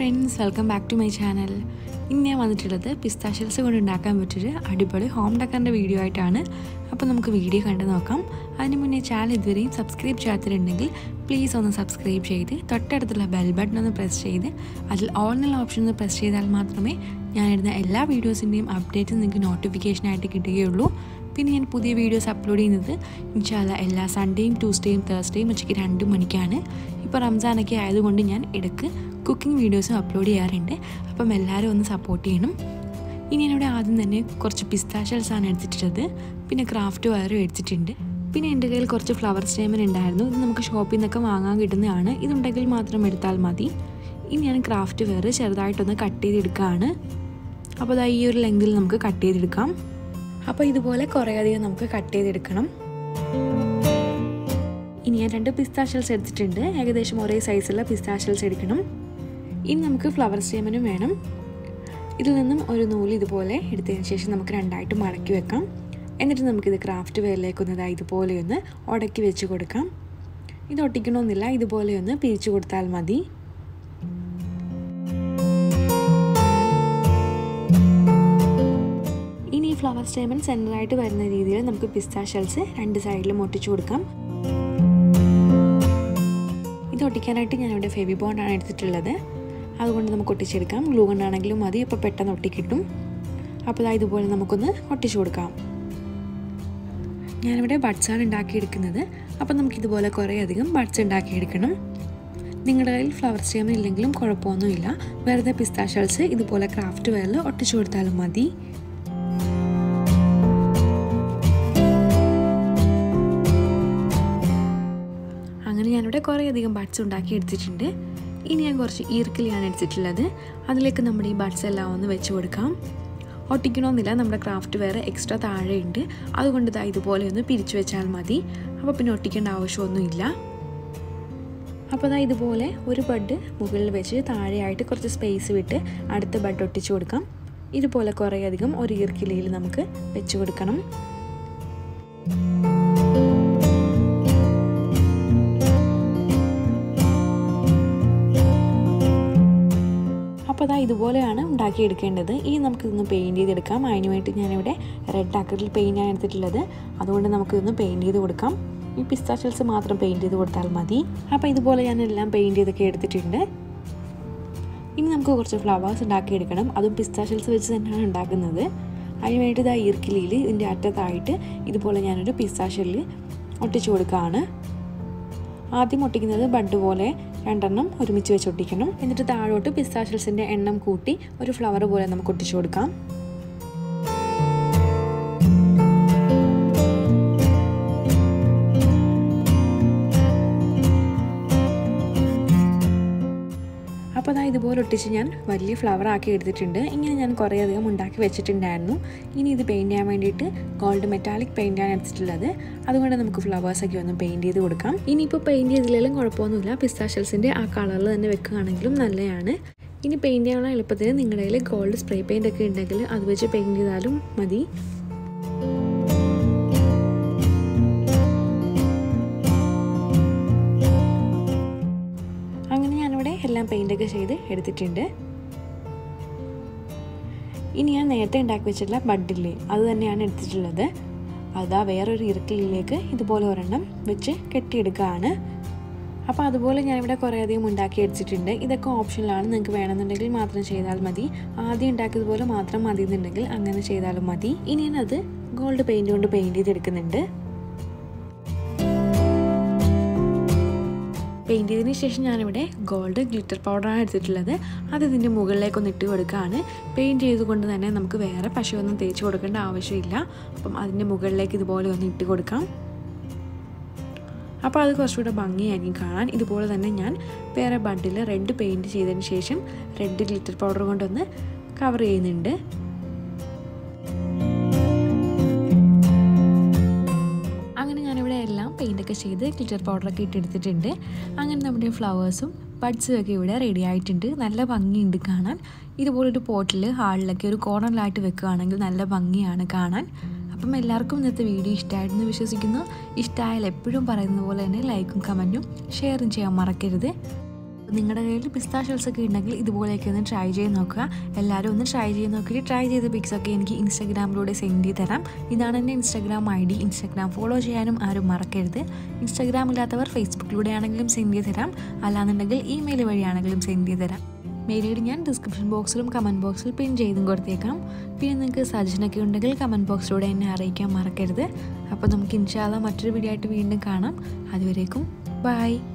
friends welcome back to my channel ഇന്ന് ഞാൻ വന്നിട്ടുള്ളത് പിസ്താഷ്യൽസ് കൊണ്ട് ഉണ്ടാക്കാൻ പറ്റിയൊരു അടിപൊളി ഹോം ഡക്കറിൻ്റെ വീഡിയോ ആയിട്ടാണ് അപ്പോൾ നമുക്ക് വീഡിയോ കണ്ടു നോക്കാം അതിന് മുന്നേ ചാനൽ ഇതുവരെയും സബ്സ്ക്രൈബ് ചെയ്യാത്തിട്ടുണ്ടെങ്കിൽ പ്ലീസ് ഒന്ന് സബ്സ്ക്രൈബ് ചെയ്ത് തൊട്ടടുത്തുള്ള ബെൽ ബട്ടൺ ഒന്ന് പ്രസ് ചെയ്ത് അതിൽ ഓൾ എന്നുള്ള ഓപ്ഷൻ ഒന്ന് പ്രസ് ചെയ്താൽ മാത്രമേ ഞാനിടുന്ന എല്ലാ വീഡിയോസിൻ്റെയും അപ്ഡേറ്റ്സ് നിങ്ങൾക്ക് നോട്ടിഫിക്കേഷനായിട്ട് കിട്ടുകയുള്ളൂ പിന്നെ ഞാൻ പുതിയ വീഡിയോസ് അപ്ലോഡ് ചെയ്യുന്നത് ഇൻഷാല്ല എല്ലാ സൺഡേയും ട്യൂസ്ഡേയും തേഴ്സ്ഡേയും ഉച്ചയ്ക്ക് രണ്ട് മണിക്കാണ് ഇപ്പോൾ റംസാനൊക്കെ ആയതുകൊണ്ട് ഞാൻ ഇടയ്ക്ക് കുക്കിംഗ് വീഡിയോസും അപ്ലോഡ് ചെയ്യാറുണ്ട് അപ്പം എല്ലാവരും ഒന്ന് സപ്പോർട്ട് ചെയ്യണം ഇനി ഞാനിവിടെ ആദ്യം തന്നെ കുറച്ച് പിസ്താഷ്യൽസാണ് എടുത്തിട്ടുള്ളത് പിന്നെ ക്രാഫ്റ്റ് വയറും എടുത്തിട്ടുണ്ട് പിന്നെ എൻ്റെ കയ്യിൽ കുറച്ച് ഫ്ലവർ സ്റ്റേമൻ ഉണ്ടായിരുന്നു ഇത് നമുക്ക് ഷോപ്പിൽ നിന്നൊക്കെ വാങ്ങാൻ കിട്ടുന്നതാണ് ഇതുണ്ടെങ്കിൽ മാത്രം എടുത്താൽ മതി ഇനി ഞാൻ ക്രാഫ്റ്റ് വെയർ ചെറുതായിട്ടൊന്ന് കട്ട് ചെയ്തെടുക്കുകയാണ് അപ്പോൾ അതാ ഈ ഒരു ലെങ്തിൽ നമുക്ക് കട്ട് ചെയ്തെടുക്കാം അപ്പോൾ ഇതുപോലെ കുറേ അധികം നമുക്ക് കട്ട് ചെയ്തെടുക്കണം ഇനി ഞാൻ രണ്ട് പിസ്താഷ്യൽസ് എടുത്തിട്ടുണ്ട് ഏകദേശം ഒരേ സൈസുള്ള പിസ്താഷ്യൽസ് എടുക്കണം ഇനി നമുക്ക് ഫ്ലവർ സ്റ്റേമനും വേണം ഇതിൽ നിന്നും ഒരു നൂല് ഇതുപോലെ എടുത്തതിന് ശേഷം നമുക്ക് രണ്ടായിട്ട് മടക്കി വെക്കാം എന്നിട്ട് നമുക്കിത് ക്രാഫ്റ്റ് വെയറിലേക്കൊന്ന് ഇതുപോലെ ഒന്ന് ഉടക്കി വെച്ച് കൊടുക്കാം ഇത് ഒട്ടിക്കണമെന്നില്ല ഇതുപോലെ ഒന്ന് പിരിച്ചു കൊടുത്താൽ മതി ഇനി ഈ ഫ്ലവർ സ്റ്റേമൻ സെൻറ്ററായിട്ട് വരുന്ന രീതിയിൽ നമുക്ക് പിസ്താ ഷെൽസ് രണ്ട് സൈഡിലും ഒട്ടിച്ചു കൊടുക്കാം ഇത് ഒട്ടിക്കാനായിട്ട് ഞാനിവിടെ ഫെവി ബോണ്ടാണ് എടുത്തിട്ടുള്ളത് അതുകൊണ്ട് നമുക്ക് ഒട്ടിച്ചെടുക്കാം ഗ്ലൂ കൊണ്ടാണെങ്കിലും മതി അപ്പോൾ പെട്ടെന്ന് ഒട്ടിക്കിട്ടും അപ്പോൾ ഇതുപോലെ നമുക്കൊന്ന് ഒട്ടിച്ചു കൊടുക്കാം ഞാനിവിടെ ബഡ്സാണ് ഉണ്ടാക്കിയെടുക്കുന്നത് അപ്പോൾ നമുക്കിതുപോലെ കുറേ അധികം ബഡ്സ് ഉണ്ടാക്കിയെടുക്കണം നിങ്ങളുടെ കയ്യിൽ ഫ്ലവർ സ്റ്റേമൻ ഇല്ലെങ്കിലും കുഴപ്പമൊന്നുമില്ല വെറുതെ പിസ്താഷ്യൽസ് ഇതുപോലെ ക്രാഫ്റ്റ് വെയറിൽ ഒട്ടിച്ചു കൊടുത്താലും മതി അങ്ങനെ ഞാനിവിടെ കുറേ അധികം ബഡ്സ് ഉണ്ടാക്കി എടുത്തിട്ടുണ്ട് ഇനി ഞാൻ കുറച്ച് ഈർക്കിലിയാണ് എടുത്തിട്ടുള്ളത് അതിലേക്ക് നമ്മുടെ ഈ ബഡ്സ് എല്ലാം ഒന്ന് വെച്ച് കൊടുക്കാം ഒട്ടിക്കണമെന്നില്ല നമ്മുടെ ക്രാഫ്റ്റ് വേറെ എക്സ്ട്രാ താഴെയുണ്ട് അതുകൊണ്ട് ഇതാ ഇതുപോലെ ഒന്ന് പിരിച്ചു വെച്ചാൽ മതി അപ്പോൾ പിന്നെ ഒട്ടിക്കേണ്ട ആവശ്യമൊന്നുമില്ല അപ്പോൾ അതാ ഇതുപോലെ ഒരു ബഡ് മുകളിൽ വെച്ച് താഴെയായിട്ട് കുറച്ച് സ്പേസ് വിട്ട് അടുത്ത ബഡ് ഒട്ടിച്ചു കൊടുക്കാം ഇതുപോലെ കുറേ അധികം ഒരു ഈർക്കിലിയിൽ നമുക്ക് വെച്ച് കൊടുക്കണം അപ്പോൾ അതാ ഇതുപോലെയാണ് ഉണ്ടാക്കിയെടുക്കേണ്ടത് ഇനി നമുക്കിതൊന്ന് പെയിൻറ്റ് ചെയ്തെടുക്കാം അതിന് വേണ്ടി ഞാനിവിടെ റെഡ് അക്രിൽ പെയിൻ്റാണ് എടുത്തിട്ടുള്ളത് അതുകൊണ്ട് നമുക്കിതൊന്ന് പെയിൻറ്റ് ചെയ്ത് കൊടുക്കാം ഈ പിസ്താഷ്യൽസ് മാത്രം പെയിൻറ്റ് ചെയ്ത് കൊടുത്താൽ മതി അപ്പോൾ ഇതുപോലെ ഞാൻ എല്ലാം പെയിൻറ്റ് ചെയ്തൊക്കെ എടുത്തിട്ടുണ്ട് ഇനി നമുക്ക് കുറച്ച് ഫ്ലവേഴ്സ് ഉണ്ടാക്കിയെടുക്കണം അതും പിസ്താഷ്യൽസ് വെച്ച് തന്നെയാണ് ഉണ്ടാക്കുന്നത് അതിന് വേണ്ടി ഇതാ ഈർക്കിലിയിൽ ഇതിൻ്റെ അറ്റത്തായിട്ട് ഇതുപോലെ ഞാനൊരു പിസ്താഷ്യലിൽ ഒട്ടിച്ചു കൊടുക്കുകയാണ് ആദ്യം ഒട്ടിക്കുന്നത് ബഡ് പോലെ രണ്ടെണ്ണം ഒരുമിച്ച് വെച്ച് ഒട്ടിക്കണം എന്നിട്ട് താഴോട്ട് പിസ്താഷ്യൽസിൻ്റെ എണ്ണം കൂട്ടി ഒരു ഫ്ലവർ പോലെ നമുക്ക് ഒട്ടിച്ചു കൊടുക്കാം അപ്പോൾ അതാ ഇതുപോലെ ഒട്ടിച്ച് ഞാൻ വലിയ ഫ്ലവർ ആക്കി എടുത്തിട്ടുണ്ട് ഇങ്ങനെ ഞാൻ കുറേ അധികം ഉണ്ടാക്കി വെച്ചിട്ടുണ്ടായിരുന്നു ഇനി ഇത് പെയിൻറ്റ് ചെയ്യാൻ വേണ്ടിയിട്ട് ഗോൾഡ് മെറ്റാലിക് പെയിൻറ്റാണ് എടുത്തിട്ടുള്ളത് അതുകൊണ്ട് നമുക്ക് ഫ്ലവേഴ്സൊക്കെ ഒന്ന് പെയിൻറ്റ് ചെയ്ത് കൊടുക്കാം ഇനിയിപ്പോൾ പെയിൻറ്റ് ചെയ്തില്ലെങ്കിലും കുഴപ്പമൊന്നുമില്ല പിസ്താഷ്യൽസിൻ്റെ ആ കളറിൽ തന്നെ വെക്കുകയാണെങ്കിലും നല്ലതാണ് ഇനി പെയിൻറ്റ് ചെയ്യാനുള്ള എളുപ്പത്തിന് നിങ്ങളുടെ കയ്യിൽ ഗോൾഡ് സ്പ്രേ പെയിൻ്റ് ഒക്കെ ഉണ്ടെങ്കിൽ അത് വെച്ച് പെയിൻറ്റ് ചെയ്താലും മതി അങ്ങനെ ഞാനിവിടെ എല്ലാം പെയിൻ്റൊക്കെ ചെയ്ത് എടുത്തിട്ടുണ്ട് ഇനി ഞാൻ നേരത്തെ ഉണ്ടാക്കി വെച്ചിട്ടുള്ള ബഡില്ലേ അത് തന്നെയാണ് എടുത്തിട്ടുള്ളത് അതാ വേറൊരു ഇറക്കിലേക്ക് ഇതുപോലെ ഒരെണ്ണം വെച്ച് കെട്ടിയെടുക്കുകയാണ് അപ്പോൾ അതുപോലെ ഞാനിവിടെ കുറേ അധികം ഉണ്ടാക്കി എടുത്തിട്ടുണ്ട് ഇതൊക്കെ ഓപ്ഷനിലാണ് നിങ്ങൾക്ക് വേണമെന്നുണ്ടെങ്കിൽ മാത്രം ചെയ്താൽ മതി ആദ്യം ഉണ്ടാക്കിയതുപോലെ മാത്രം മതി എന്നുണ്ടെങ്കിൽ അങ്ങനെ ചെയ്താലും മതി ഇനി ഞാനത് ഗോൾഡ് പെയിൻറ് കൊണ്ട് പെയിൻറ് ചെയ്തെടുക്കുന്നുണ്ട് പെയിൻറ്റ് ചെയ്തതിന് ശേഷം ഞാനിവിടെ ഗോൾഡ് ഗ്ലിറ്റർ പൗഡറാണ് എടുത്തിട്ടുള്ളത് അത് ഇതിൻ്റെ മുകളിലേക്കൊന്ന് ഇട്ട് കൊടുക്കുകയാണ് പെയിൻറ്റ് ചെയ്തുകൊണ്ട് തന്നെ നമുക്ക് വേറെ പശയൊന്നും തേച്ച് കൊടുക്കേണ്ട ആവശ്യമില്ല അപ്പം അതിൻ്റെ മുകളിലേക്ക് ഇതുപോലെ ഒന്ന് ഇട്ട് കൊടുക്കാം അപ്പോൾ അത് കുറച്ചുകൂടെ ഭംഗിയായിരിക്കും കാണാൻ ഇതുപോലെ തന്നെ ഞാൻ വേറെ ബഡിൽ റെഡ് പെയിൻറ്റ് ചെയ്തതിന് ശേഷം റെഡ് ഗ്ലിറ്റർ പൗഡർ കൊണ്ടൊന്ന് കവർ ചെയ്യുന്നുണ്ട് അങ്ങനെ ഞാനിവിടെ എല്ലാം പെയിൻ്റൊക്കെ ചെയ്ത് ഗ്ലിറ്റർ പൗഡറൊക്കെ ഇട്ടെടുത്തിട്ടുണ്ട് അങ്ങനെ നമ്മുടെ ഫ്ലവേഴ്സും ബഡ്സും ഒക്കെ ഇവിടെ റെഡി ആയിട്ടുണ്ട് നല്ല ഭംഗിയുണ്ട് കാണാൻ ഇതുപോലൊരു പോട്ടിൽ ഹാളിലൊക്കെ ഒരു കോർണറിലായിട്ട് വെക്കുകയാണെങ്കിൽ നല്ല ഭംഗിയാണ് കാണാൻ അപ്പം എല്ലാവർക്കും ഇന്നത്തെ വീഡിയോ ഇഷ്ടമായിട്ടെന്ന് വിശ്വസിക്കുന്നു ഇഷ്ടമായാൽ എപ്പോഴും പറയുന്ന പോലെ തന്നെ ലൈക്കും കമൻറ്റും ഷെയറും ചെയ്യാൻ മറക്കരുത് അപ്പോൾ നിങ്ങളുടെ കയ്യിൽ പിസ്താ ഷെൽസ് ഒക്കെ ഉണ്ടെങ്കിൽ ഇതുപോലെയൊക്കെ ഒന്ന് ട്രൈ ചെയ്ത് നോക്കുക എല്ലാവരും ഒന്ന് ട്രൈ ചെയ്ത് നോക്കിയിട്ട് ട്രൈ ചെയ്ത പിക്സ് ഒക്കെ എനിക്ക് ഇൻസ്റ്റാഗ്രാമിലൂടെ സെൻഡ് ചെയ്ത് തരാം ഇതാണ് എൻ്റെ Instagram I D Instagram follow ചെയ്യാനും ആരും മറക്കരുത് ഇൻസ്റ്റാഗ്രാം ഇല്ലാത്തവർ ഫേസ്ബുക്കിലൂടെ ആണെങ്കിലും സെൻഡ് ചെയ്ത് തരാം അല്ലാന്നുണ്ടെങ്കിൽ ഇമെയിൽ വഴിയാണെങ്കിലും സെൻഡ് ചെയ്ത് തരാം മെയിൽ ഐ ഡി ഞാൻ ഡിസ്ക്രിപ്ഷൻ ബോക്സിലും കമൻറ്റ് ബോക്സിൽ പിൻ ചെയ്തും കൊടുത്തേക്കാം പിന്നെ നിങ്ങൾക്ക് സജഷനൊക്കെ ഉണ്ടെങ്കിൽ കമൻറ്റ് ബോക്സിലൂടെ എന്നെ അറിയിക്കാൻ മറക്കരുത് അപ്പോൾ നമുക്ക് ഇൻഷാല്ല മറ്റൊരു വീഡിയോ ആയിട്ട് വീണ്ടും കാണാം അതുവരേക്കും ബൈ